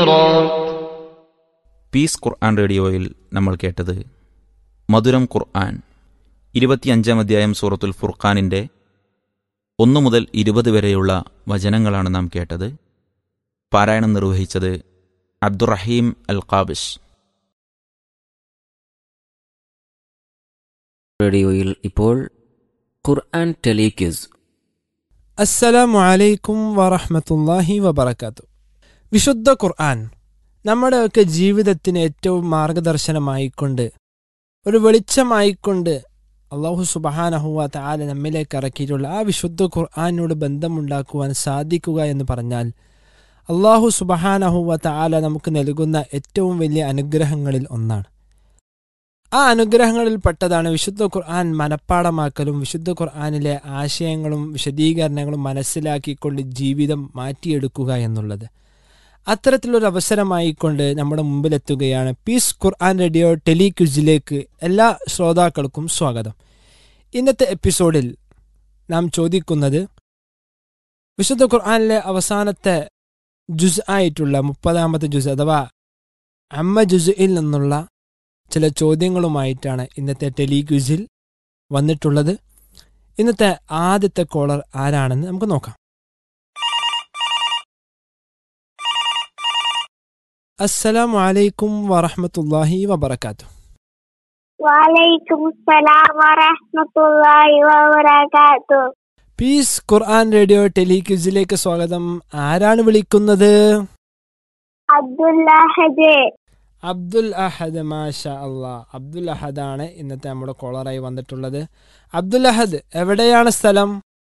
Piece ഖുർആൻ റേഡിയോയിൽ നമ്മൾ കേട്ടത് മധുരം ഖുർആൻ ഇരുപത്തിയഞ്ചാം അധ്യായം സൂറത്തുൽ ഫുർഖാനിൻ്റെ ഒന്നു മുതൽ ഇരുപത് വരെയുള്ള വചനങ്ങളാണ് നാം കേട്ടത് പാരായണം നിർവഹിച്ചത് അബ്ദുറഹീം അൽ ഖാബിഷ് റേഡിയോയിൽ ഇപ്പോൾ ഖുർആൻ ടെലിക്യൂസ് അസ്സലാമു അലൈക്കും വറഹ്മത്തുള്ളാഹി വബറകാത്തു വിശുദ്ധ ഖുർആൻ നമ്മുടെയൊക്കെ ജീവിതത്തിന് ഏറ്റവും മാർഗദർശനമായിക്കൊണ്ട് ഒരു വെളിച്ചമായിക്കൊണ്ട് അള്ളാഹു സുബഹാനഹുവ താല നമ്മിലേക്ക് ഇറക്കിയിട്ടുള്ള ആ വിശുദ്ധ ഖുർആാനോട് ബന്ധമുണ്ടാക്കുവാൻ സാധിക്കുക എന്ന് പറഞ്ഞാൽ അള്ളാഹു സുബഹാനഹുവ താല നമുക്ക് നൽകുന്ന ഏറ്റവും വലിയ അനുഗ്രഹങ്ങളിൽ ഒന്നാണ് ആ അനുഗ്രഹങ്ങളിൽ പെട്ടതാണ് വിശുദ്ധ ഖുർആൻ മനഃപ്പാടമാക്കലും വിശുദ്ധ ഖുർആനിലെ ആശയങ്ങളും വിശദീകരണങ്ങളും മനസ്സിലാക്കിക്കൊണ്ട് ജീവിതം മാറ്റിയെടുക്കുക എന്നുള്ളത് അത്തരത്തിലൊരു അവസരമായിക്കൊണ്ട് നമ്മുടെ മുമ്പിലെത്തുകയാണ് പീസ് ഖുർആൻ റേഡിയോ ടെലിക്വിസിലേക്ക് എല്ലാ ശ്രോതാക്കൾക്കും സ്വാഗതം ഇന്നത്തെ എപ്പിസോഡിൽ നാം ചോദിക്കുന്നത് വിശുദ്ധ ഖുർആനിലെ അവസാനത്തെ ജുസ് ആയിട്ടുള്ള മുപ്പതാമത്തെ ജുസ് അഥവാ അമ്മ ജുസുയിൽ നിന്നുള്ള ചില ചോദ്യങ്ങളുമായിട്ടാണ് ഇന്നത്തെ ടെലിക്വിസിൽ വന്നിട്ടുള്ളത് ഇന്നത്തെ ആദ്യത്തെ കോളർ ആരാണെന്ന് നമുക്ക് നോക്കാം അസ്സലാമു അലൈക്കും വറഹ്മത്തുള്ളാഹി വബറകാത്തു വലൈക്കും സലാം വറഹ്മത്തുള്ളാഹി വബറകാതുഹു പീസ് ഖുർആൻ റേഡിയോ ടെലിക്വിസിലേക്ക് സ്വാഗതം ആരാണ് വിളിക്കുന്നത് അബ്ദുല്ലാഹജ് അബ്ദുൽ അഹദ് മാഷ അള്ളാ അബ്ദുൽ അഹദാണ് ഇന്നത്തെ നമ്മുടെ കോളറായി വന്നിട്ടുള്ളത് അബ്ദുൽ അഹദ് എവിടെയാണ് സ്ഥലം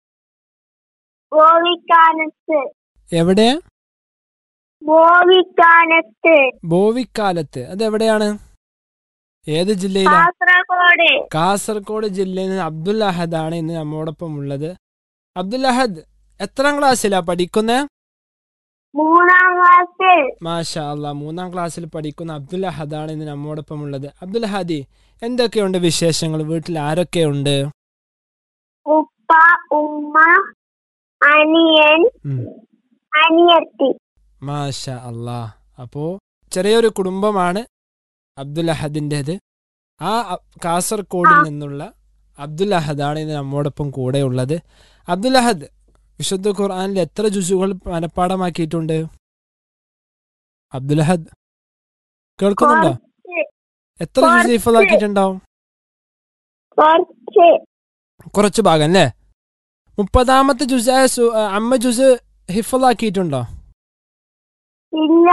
ബോവിക്കാനത്ത് എവിടെയാ ബോവിക്കാനത്ത് ബോവിക്കാലത്ത് അത് എവിടെയാണ് ഏത് ജില്ലയിലാണ് കാസർഗോഡ് കാസർഗോഡ് ജില്ലയിൽ നിന്ന് അബ്ദുൽ അഹദാണ് ഇന്ന് നമ്മോടൊപ്പം ഉള്ളത് അബ്ദുൽ അഹദ് എത്രാം ക്ലാസ്സിലാ പഠിക്കുന്നേ മൂന്നാം ക്ലാസ്സിൽ മാഷ അള്ളാ മൂന്നാം ക്ലാസ്സിൽ പഠിക്കുന്ന അബ്ദുൽ അഹദാണ് ഇന്ന് നമ്മോടൊപ്പം ഉള്ളത് അബ്ദുൽ ഹദി എന്തൊക്കെയുണ്ട് വിശേഷങ്ങൾ വീട്ടിൽ ആരൊക്കെയുണ്ട് ഉപ്പ ഉമ്മ അനിയൻ ഉം. അനിയത്തി മാഷ അള്ളാ അപ്പോ ചെറിയൊരു കുടുംബമാണ് അബ്ദുൽ അഹദിൻ്റെത് ആ അ- കാസർഗോഡിൽ ആ. നിന്നുള്ള അബ്ദുൽ അഹദാണ് ഇന്ന് നമ്മോടൊപ്പം കൂടെ ഉള്ളത് അബ്ദുൽ അഹദ് വിശുദ്ധ ഖുർആനിൽ എത്ര ജുസുകൾ മനഃപ്പാടമാക്കിയിട്ടുണ്ട് അബ്ദുൽ അഹദ് കേൾക്കുന്നുണ്ടോ കുറച്ച് എത്ര ജുസ് കുറച്ച്. ഹിഫലാക്കിയിട്ടുണ്ടാവും കുറച്ച് കുറച്ച് ഭാഗം അല്ലേ മുപ്പതാമത്തെ ജുസായ സു- അമ്മ ജുസ് ഹിഫലാക്കിയിട്ടുണ്ടോ ഇല്ല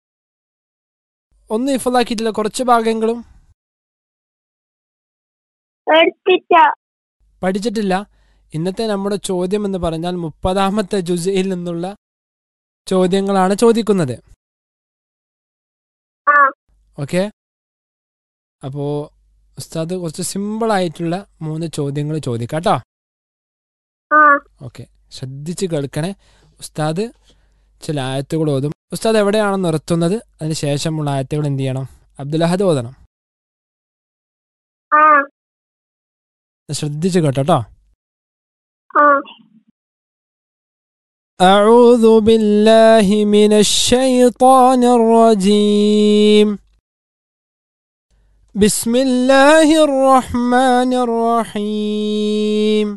ഒന്ന് ഹിഫലാക്കിയിട്ടില്ല കുറച്ച് ഭാഗങ്ങളും എടുത്തിട്ട പഠിച്ചിട്ടില്ല ഇന്നത്തെ നമ്മുടെ ചോദ്യം എന്ന് പറഞ്ഞാൽ മുപ്പതാമത്തെ ജുസയിൽ നിന്നുള്ള ചോദ്യങ്ങളാണ് ചോദിക്കുന്നത് ആ ഓക്കെ അപ്പോ ഉസ്താദ് കുറച്ച് സിമ്പിൾ ആയിട്ടുള്ള മൂന്ന് ചോദ്യങ്ങൾ ചോദിക്കാം കേട്ടോ ആ ഓക്കെ ശ്രദ്ധിച്ച് കേൾക്കണേ ഉസ്താദ് ചില ആയത്തുകൾ ഓതും ഉസ്താദ് എവിടെയാണ് നിർത്തുന്നത് അതിന് ശേഷമുള്ള ആയത്തുകൾ എന്ത് ചെയ്യണം അബ്ദുലഹദ് ഓതണം ആ ശ്രദ്ധിച്ച് കേട്ടോ കേട്ടോ ആ أعوذ بالله من الشيطان الرجيم بسم الله الرحمن الرحيم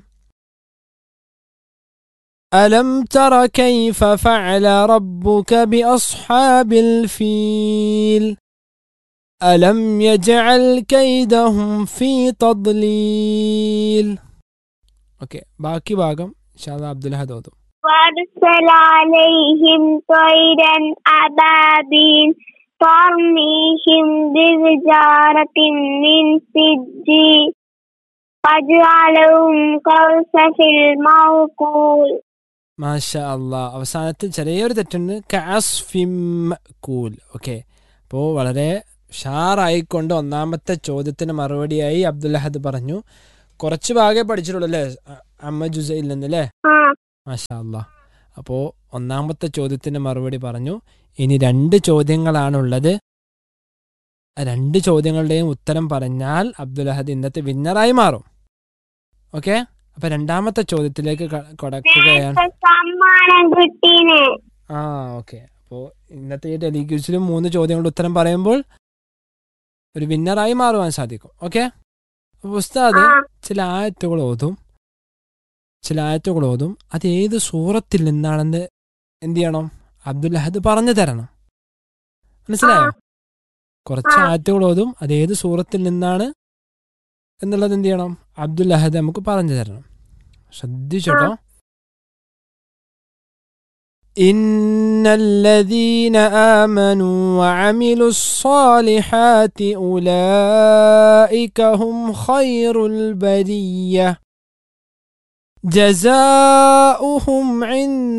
ألم تر كيف فعل ربك بأصحاب الفيل ألم يجعل كيدهم في تضليل أوكي باقي باقم إن شاء الله عبد الله هدوضو وارسل عليهم طيرا أبابيل ترميهم بحجارة من سجيل فجعلهم كالصف المعقول മാഷ അള്ളാ അവസാനത്തിൽ ചെറിയൊരു തെറ്റുണ്ട് കാസ്ഫിം കൂൽ ഓക്കെ അപ്പോൾ വളരെ ഷാറായിക്കൊണ്ട് ഒന്നാമത്തെ ചോദ്യത്തിന് മറുപടിയായി അബ്ദുല്ലഹദ് പറഞ്ഞു കുറച്ച് ഭാഗേ പഠിച്ചിട്ടുള്ളൂ അല്ലേ അ- അമ്മ ജുസയിൽ നിന്ന് അല്ലേ ആ മാഷാ അള്ളാ അപ്പോൾ ഒന്നാമത്തെ ചോദ്യത്തിന് മറുപടി പറഞ്ഞു ഇനി രണ്ട് ചോദ്യങ്ങളാണുള്ളത് ആ രണ്ട് ചോദ്യങ്ങളുടെയും ഉത്തരം പറഞ്ഞാൽ അബ്ദുല്ലഹദ് ഇന്നത്തെ വിന്നറായി മാറും ഓക്കെ അപ്പൊ രണ്ടാമത്തെ ചോദ്യത്തിലേക്ക് ക- കടക്കുകയാണ് നേരത്തെ സമ്മാനം കിട്ടീന് ആ ഓക്കെ അപ്പോൾ ഇന്നത്തെ ഈ ടെലിക്യൂസിലും മൂന്ന് ചോദ്യങ്ങളുടെ ഉത്തരം പറയുമ്പോൾ ഒരു വിന്നറായി മാറുവാൻ സാധിക്കും ഓക്കെ ഉസ്താദ് ആ ചില ആയത്തുകൾ ഓതും ചില ആയത്തുകൾ ഓതും അത് ഏത് സൂറത്തിൽ നിന്നാണെന്ന് എന്ത് ചെയ്യണം അബ്ദുൽ അഹദ് പറഞ്ഞു തരണം മനസ്സിലായോ ആ. കുറച്ച് ആ. ആയത്തുകൾ ഓതും അത് ഏത് സൂറത്തിൽ നിന്നാണ് എന്നുള്ളത് എന്ത് ചെയ്യണം അബ്ദുൽ അഹദ് നമുക്ക് പറഞ്ഞു തരണം ശ്രദ്ധിച്ചോട്ടോ إن الذين آمنوا وعملوا الصالحات أولئك هم خير البرية جزاؤهم عند